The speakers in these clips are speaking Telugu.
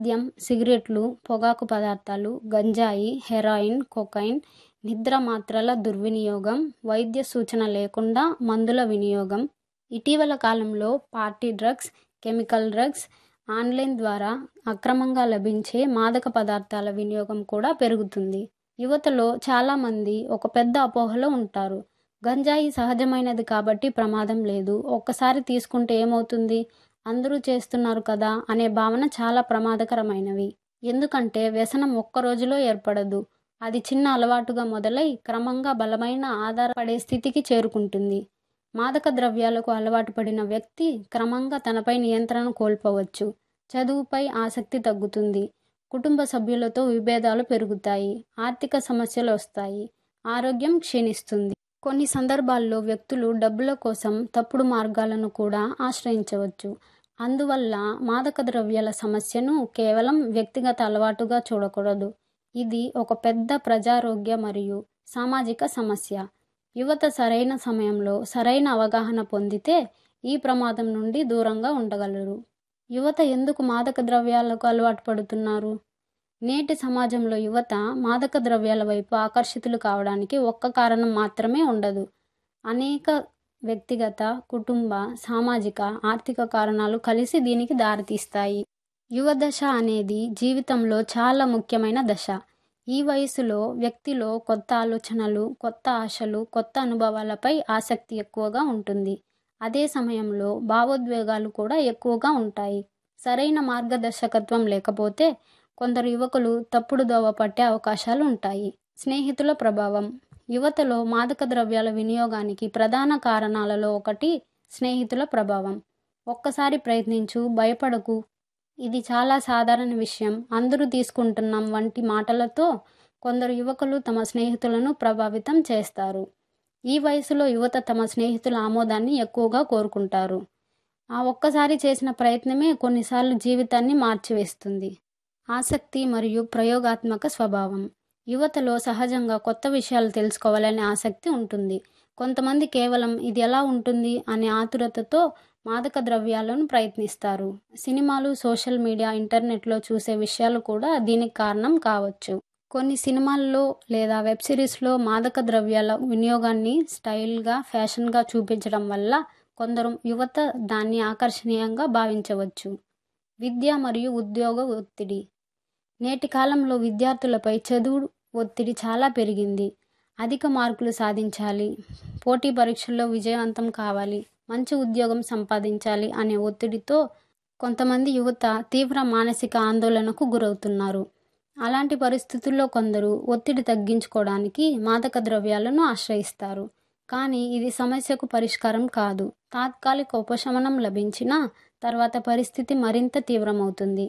మద్యం సిగరెట్లు పొగాకు పదార్థాలు గంజాయి హెరాయిన్ కొకైన్ నిద్ర మాత్రల దుర్వినియోగం వైద్య సూచన లేకుండా మందుల వినియోగం ఇటీవల కాలంలో party drugs chemical drugs online ద్వారా అక్రమంగా లభించే మాదక పదార్థాల వినియోగం కూడా పెరుగుతుంది యువతలో చాలామంది ఒక పెద్ద అపోహలో ఉంటారు గంజాయి సహజమైనది కాబట్టి ప్రమాదం లేదు ఒక్కసారి తీసుకుంటే ఏమవుతుంది అందరూ చేస్తున్నారు కదా అనే భావన చాలా ప్రమాదకరమైనవి ఎందుకంటే వ్యసనం ఒక్క రోజులో ఏర్పడదు అది చిన్న అలవాటుగా మొదలై క్రమంగా బలమైన ఆధారపడే స్థితికి చేరుకుంటుంది మాదక ద్రవ్యాలకు అలవాటు పడిన వ్యక్తి క్రమంగా తనపై నియంత్రణ కోల్పోవచ్చు చదువుపై ఆసక్తి తగ్గుతుంది కుటుంబ సభ్యులతో విభేదాలు పెరుగుతాయి ఆర్థిక సమస్యలు వస్తాయి ఆరోగ్యం క్షీణిస్తుంది కొన్ని సందర్భాల్లో వ్యక్తులు డబ్బుల కోసం తప్పుడు మార్గాలను కూడా ఆశ్రయించవచ్చు అందువల్ల మాదక ద్రవ్యాల సమస్యను కేవలం వ్యక్తిగత అలవాటుగా చూడకూడదు ఇది ఒక పెద్ద ప్రజారోగ్య మరియు సామాజిక సమస్య యువత సరైన సమయంలో సరైన అవగాహన పొందితే ఈ ప్రమాదం నుండి దూరంగా ఉండగలరు యువత ఎందుకు మాదక ద్రవ్యాలకు అలవాటు పడుతున్నారు నేటి సమాజంలో యువత మాదక ద్రవ్యాల వైపు ఆకర్షితులు కావడానికి ఒక్క కారణం మాత్రమే ఉండదు అనేక వ్యక్తిగత కుటుంబ సామాజిక ఆర్థిక కారణాలు కలిసి దీనికి దారితీస్తాయి యువ దశ అనేది జీవితంలో చాలా ముఖ్యమైన దశ ఈ వయసులో వ్యక్తిలో కొత్త ఆలోచనలు కొత్త ఆశలు కొత్త అనుభవాలపై ఆసక్తి ఎక్కువగా ఉంటుంది అదే సమయంలో భావోద్వేగాలు కూడా ఎక్కువగా ఉంటాయి సరైన మార్గదర్శకత్వం లేకపోతే కొందరు యువకులు తప్పుడు దోవ పట్టే అవకాశాలు ఉంటాయి స్నేహితుల ప్రభావం యువతలో మాదక ద్రవ్యాల వినియోగానికి ప్రధాన కారణాలలో ఒకటి స్నేహితుల ప్రభావం ఒక్కసారి ప్రయత్నించు భయపడకు ఇది చాలా సాధారణ విషయం అందరూ తీసుకుంటున్నాం వంటి మాటలతో కొందరు యువకులు తమ స్నేహితులను ప్రభావితం చేస్తారు ఈ వయసులో యువత తమ స్నేహితుల ఆమోదాన్ని ఎక్కువగా కోరుకుంటారు ఆ ఒక్కసారి చేసిన ప్రయత్నమే కొన్నిసార్లు జీవితాన్ని మార్చివేస్తుంది ఆసక్తి మరియు ప్రయోగాత్మక స్వభావం యువతలో సహజంగా కొత్త విషయాలు తెలుసుకోవాలనే ఆసక్తి ఉంటుంది కొంతమంది కేవలం ఇది ఎలా ఉంటుంది అనే ఆతురతతో మాదక ద్రవ్యాలను ప్రయత్నిస్తారు సినిమాలు సోషల్ మీడియా ఇంటర్నెట్లో చూసే విషయాలు కూడా దీనికి కారణం కావచ్చు కొన్ని సినిమాల్లో లేదా వెబ్ సిరీస్లో మాదక ద్రవ్యాల వినియోగాన్ని స్టైల్గా ఫ్యాషన్గా చూపించడం వల్ల కొందరు యువత దాన్ని ఆకర్షణీయంగా భావించవచ్చు విద్య మరియు ఉద్యోగ ఒత్తిడి నేటి కాలంలో విద్యార్థులపై చదువు ఒత్తిడి చాలా పెరిగింది అధిక మార్కులు సాధించాలి పోటీ పరీక్షల్లో విజయవంతం కావాలి మంచి ఉద్యోగం సంపాదించాలి అనే ఒత్తిడితో కొంతమంది యువత తీవ్ర మానసిక ఆందోళనకు గురవుతున్నారు అలాంటి పరిస్థితుల్లో కొందరు ఒత్తిడి తగ్గించుకోవడానికి మాదక ద్రవ్యాలను ఆశ్రయిస్తారు కానీ ఇది సమస్యకు పరిష్కారం కాదు తాత్కాలిక ఉపశమనం లభించినా తర్వాత పరిస్థితి మరింత తీవ్రమవుతుంది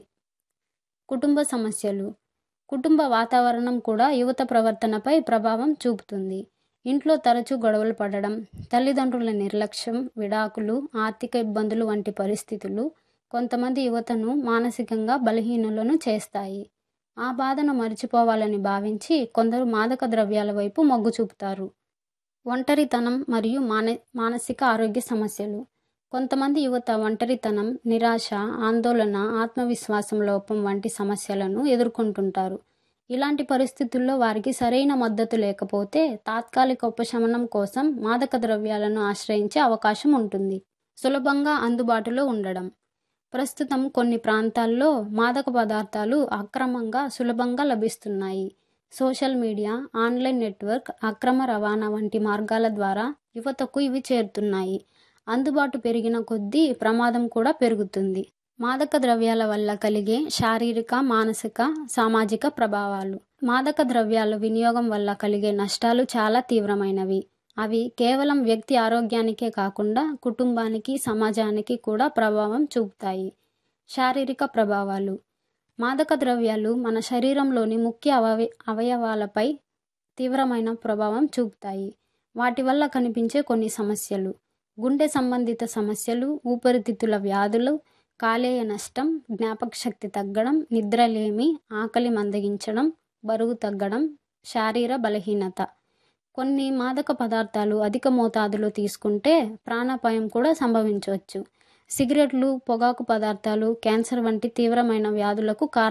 కుటుంబ సమస్యలు కుటుంబ వాతావరణం కూడా యువత ప్రవర్తనపై ప్రభావం చూపుతుంది ఇంట్లో తరచూ గొడవలు పడడం తల్లిదండ్రుల నిర్లక్ష్యం విడాకులు ఆర్థిక ఇబ్బందులు వంటి పరిస్థితులు కొంతమంది యువతను మానసికంగా బలహీనులను చేస్తాయి ఆ బాధను మరిచిపోవాలని భావించి కొందరు మాదక ద్రవ్యాల వైపు మొగ్గు చూపుతారు ఒంటరితనం మరియు మాన మానసిక ఆరోగ్య సమస్యలు కొంతమంది యువత ఒంటరితనం నిరాశ ఆందోళన ఆత్మవిశ్వాసం లోపం వంటి సమస్యలను ఎదుర్కొంటుంటారు ఇలాంటి పరిస్థితుల్లో వారికి సరైన మద్దతు లేకపోతే తాత్కాలిక ఉపశమనం కోసం మాదక ద్రవ్యాలను ఆశ్రయించే అవకాశం ఉంటుంది సులభంగా అందుబాటులో ఉండడం ప్రస్తుతం కొన్ని ప్రాంతాల్లో మాదక పదార్థాలు అక్రమంగా సులభంగా లభిస్తున్నాయి సోషల్ మీడియా ఆన్లైన్ నెట్వర్క్ అక్రమ రవాణా వంటి మార్గాల ద్వారా యువతకు ఇవి చేరుతున్నాయి అందుబాటు పెరిగిన కొద్దీ ప్రమాదం కూడా పెరుగుతుంది మాదక ద్రవ్యాల వల్ల కలిగే శారీరక మానసిక సామాజిక ప్రభావాలు మాదక ద్రవ్యాల వినియోగం వల్ల కలిగే నష్టాలు చాలా తీవ్రమైనవి అవి కేవలం వ్యక్తి ఆరోగ్యానికే కాకుండా కుటుంబానికి సమాజానికి కూడా ప్రభావం చూపుతాయి శారీరక ప్రభావాలు మాదక ద్రవ్యాలు మన శరీరంలోని ముఖ్య అవయ అవయవాలపై తీవ్రమైన ప్రభావం చూపుతాయి వాటి వల్ల కనిపించే కొన్ని సమస్యలు గుండె సంబంధిత సమస్యలు ఊపిరితిత్తుల వ్యాధులు కాలేయ నష్టం జ్ఞాపక శక్తి తగ్గడం నిద్రలేమి ఆకలి మందగించడం బరువు తగ్గడం శారీర బలహీనత కొన్ని మాదక పదార్థాలు అధిక మోతాదులో తీసుకుంటే ప్రాణాపాయం కూడా సంభవించవచ్చు సిగరెట్లు పొగాకు పదార్థాలు క్యాన్సర్ వంటి తీవ్రమైన వ్యాధులకు కారణం